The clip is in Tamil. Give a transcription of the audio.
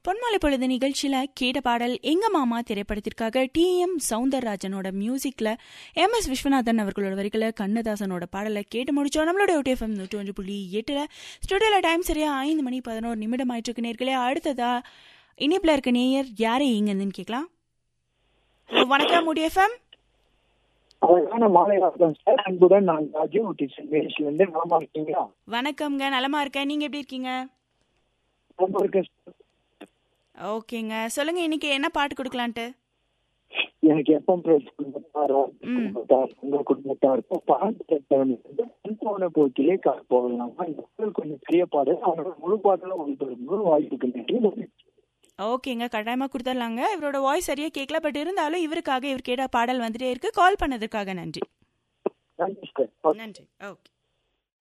பொன்மாலை பொழுது நிகழ்ச்சியில கேட்ட பாடல் எங்க மாமா திரைப்படத்திற்காக டி எம் சவுந்தரராஜனோட மியூசிக்ல எம் எஸ் விஸ்வநாதன் அவர்களோட வரிகளை கண்ணதாசனோட பாடலை கேட்டு முடிச்சோம் நம்மளோட ஒடிஎஃப்எம் நூற்றி ஒன்று புள்ளி எட்டுல ஸ்டுடியோல டைம் சரியா ஐந்து மணி பதினோரு நிமிடம் ஆயிட்டு இருக்கு நேர்களே அடுத்ததா இனிப்புல இருக்க நேயர் யாரை எங்கன்னு கேட்கலாம் ஹலோ வணக்கம் ஒடிஎஃப்எம் அழகான மாலை வணக்கம் சார் அன்புடன் நான் ராஜு டீச்சர் மேரிஸ்ல இருந்து நலமா இருக்கீங்களா வணக்கம்ங்க நலமா இருக்கேன் நீங்க எப்படி இருக்கீங்க ரொம்ப இருக்கேன் சார். ஓகேங்க சொல்லுங்க இன்னைக்கு என்ன பாட்டு கொடுக்கலான்ட்டு எனக்கு எப்போ குடும்பத்தார் ம். குடும்பத்தார் உங்க குடும்பத்தார் பாட்டு போன போக்கிலே கார் போகலாம் இந்த பாடல் கொஞ்சம் பெரிய பாடல் அவனோட முழு பாடலும் ஒளிபரப்பு வாய்ப்புக்கு நன்றி ஓகேங்க கட்டாயமா கொடுத்துடலாங்க இவரோட வாய்ஸ் சரியா கேட்கல பட் இருந்தாலும் இவருக்காக இவர் கேட்ட பாடல் வந்துட்டே இருக்கு கால் பண்ணதுக்காக நன்றி நன்றி சார் நன்றி ஓகே